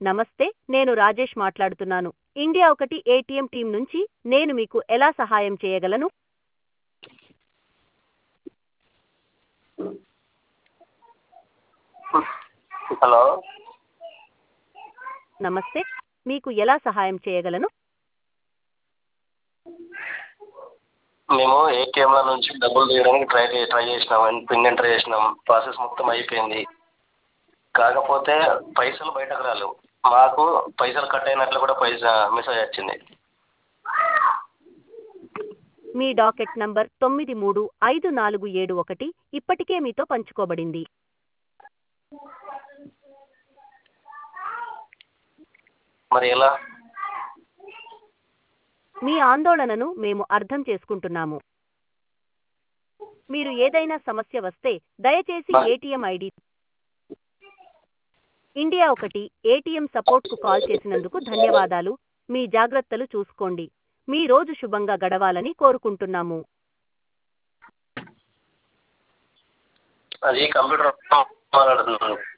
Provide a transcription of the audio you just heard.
నమస్తే నేను రాజేష్ మాట్లాడుతున్నాను ఇండియా ఒకటి ఏటీఎం టీం నుంచి నేను మీకు ఎలా సహాయం చేయగలను హలో నమస్తే మీకు ఎలా సహాయం చేయగలను మేము ఏటీఎంల నుంచి డబ్బులు తీయడానికి ట్రై చే- ట్రై చేసినాం పిన్ ఎంటర్ చేసినాం ప్రాసెస్ మొత్తం అయిపోయింది కాకపోతే పైసలు బయటకు రాలేవు మాకు పైసలు కట్ అయినట్లు కూడా పైసా మెసేజ్ వచ్చింది మీ డాకెట్ నంబర్ తొమ్మిది మూడు ఐదు నాలుగు ఏడు ఒకటి ఇప్పటికే మీతో పంచుకోబడింది మరి ఎలా మీ ఆందోళనను మేము అర్థం చేసుకుంటున్నాము మీరు ఏదైనా సమస్య వస్తే దయచేసి బా- ఏటీఎం ఐడి ఇండియా ఒకటి ఏటీఎం సపోర్ట్కు కాల్ చేసినందుకు ధన్యవాదాలు మీ జాగ్రత్తలు చూసుకోండి మీ రోజు శుభంగా గడవాలని కోరుకుంటున్నాము అది కంప్యూటర్ మాట్లాడుతున్నాను